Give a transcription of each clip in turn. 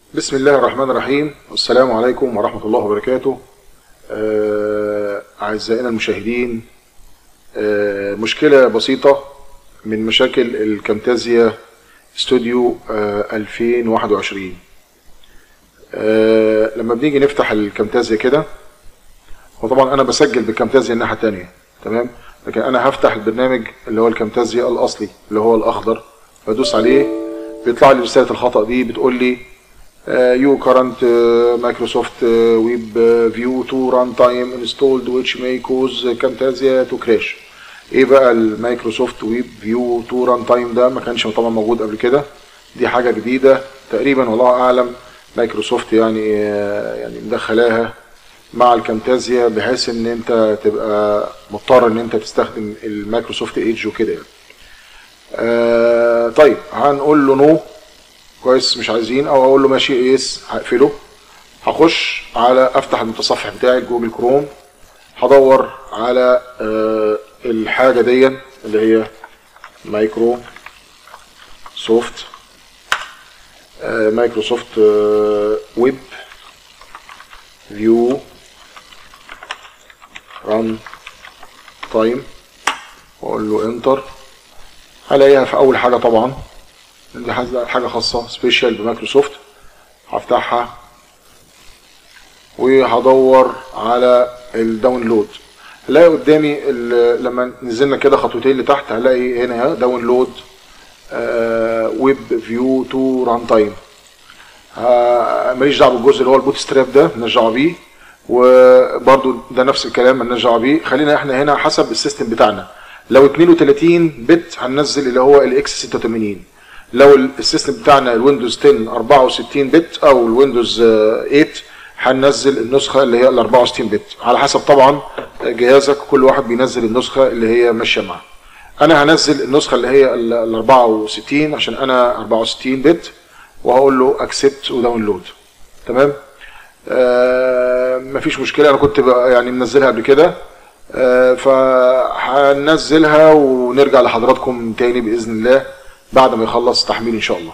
بسم الله الرحمن الرحيم والسلام عليكم ورحمة الله وبركاته آه، أعزائنا المشاهدين آه، مشكلة بسيطة من مشاكل الكامتازيا استوديو آه، 2021 آه، لما بنيجي نفتح الكامتازيا كده وطبعا أنا بسجل بالكامتازيا الناحية التانية تمام لكن أنا هفتح البرنامج اللي هو الكامتازيا الأصلي اللي هو الأخضر بدوس عليه بيطلع لي رسالة الخطأ دي بتقول لي يو كارنت مايكروسوفت ويب فيو تو ران تايم انستولد which may cause Camtasia to crash ايه بقى المايكروسوفت ويب فيو تو ران تايم ده ما كانش طبعا موجود قبل كده دي حاجه جديده تقريبا والله اعلم مايكروسوفت يعني يعني مدخلاها مع الكامتازيا بحيث ان انت تبقى مضطر ان انت تستخدم المايكروسوفت ايدج وكده يعني آه طيب هنقول له نو كويس مش عايزين او اقول له ماشي يس هقفله هخش على افتح المتصفح بتاعي جوجل كروم هدور على آه الحاجه دي اللي هي مايكرو سوفت آه مايكروسوفت آه ويب فيو ران تايم واقول له انتر هلاقيها في اول حاجه طبعا دي حاجه خاصه سبيشال بمايكروسوفت هفتحها وهدور على الداونلود هلاقي قدامي لما نزلنا كده خطوتين لتحت هلاقي هنا داونلود ويب فيو تو ران تايم ماليش دعوه بالجزء اللي هو البوت ستراب ده مالناش دعوه بيه وبرده ده نفس الكلام مالناش دعوه بيه خلينا احنا هنا حسب السيستم بتاعنا لو 32 بت هننزل اللي هو الاكس 86 لو السيستم بتاعنا الويندوز 10 64 بت او الويندوز 8 هننزل النسخه اللي هي ال 64 بت على حسب طبعا جهازك كل واحد بينزل النسخه اللي هي ماشيه معاه انا هنزل النسخه اللي هي ال 64 عشان انا 64 بت وهقول له اكسبت وداونلود تمام آه مفيش مشكله انا كنت يعني منزلها قبل كده آه فهنزلها ونرجع لحضراتكم تاني باذن الله بعد ما يخلص تحميل ان شاء الله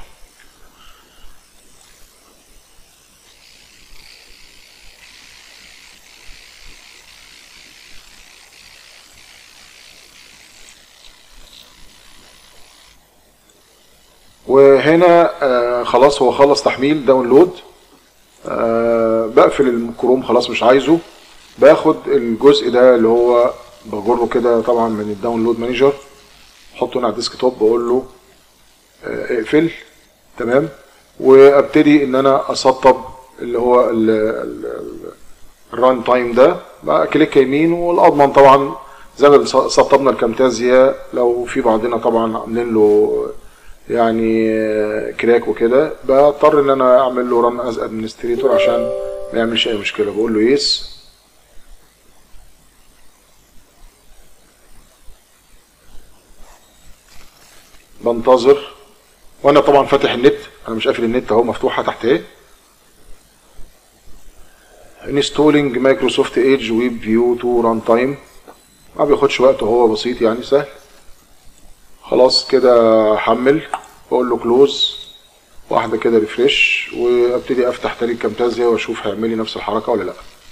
وهنا آه خلاص هو خلص تحميل داونلود آه بقفل الكروم خلاص مش عايزه باخد الجزء ده اللي هو بجره كده طبعا من الداونلود مانجر احطه هنا على الديسك توب بقول له اقفل تمام وابتدي ان انا اسطب اللي هو الران تايم ده بقى كليك يمين والاضمن طبعا زي ما سطبنا الكامتازيا لو في بعضنا طبعا عاملين له يعني كراك وكده بضطر ان انا اعمل له ران از ادمنستريتور عشان ما يعملش اي مشكله بقول له يس بنتظر وانا طبعا فاتح النت انا مش قافل النت اهو مفتوحه تحت ايه انستولينج مايكروسوفت ايدج ويب فيو تو ران تايم ما بياخدش وقت هو بسيط يعني سهل خلاص كده حمل بقول له كلوز واحده كده ريفريش وابتدي افتح تاني الكامتازيا واشوف هيعمل لي نفس الحركه ولا لا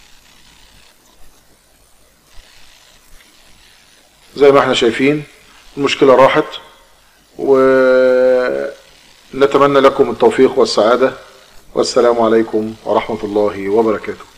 زي ما احنا شايفين المشكله راحت ونتمنى لكم التوفيق والسعادة والسلام عليكم ورحمة الله وبركاته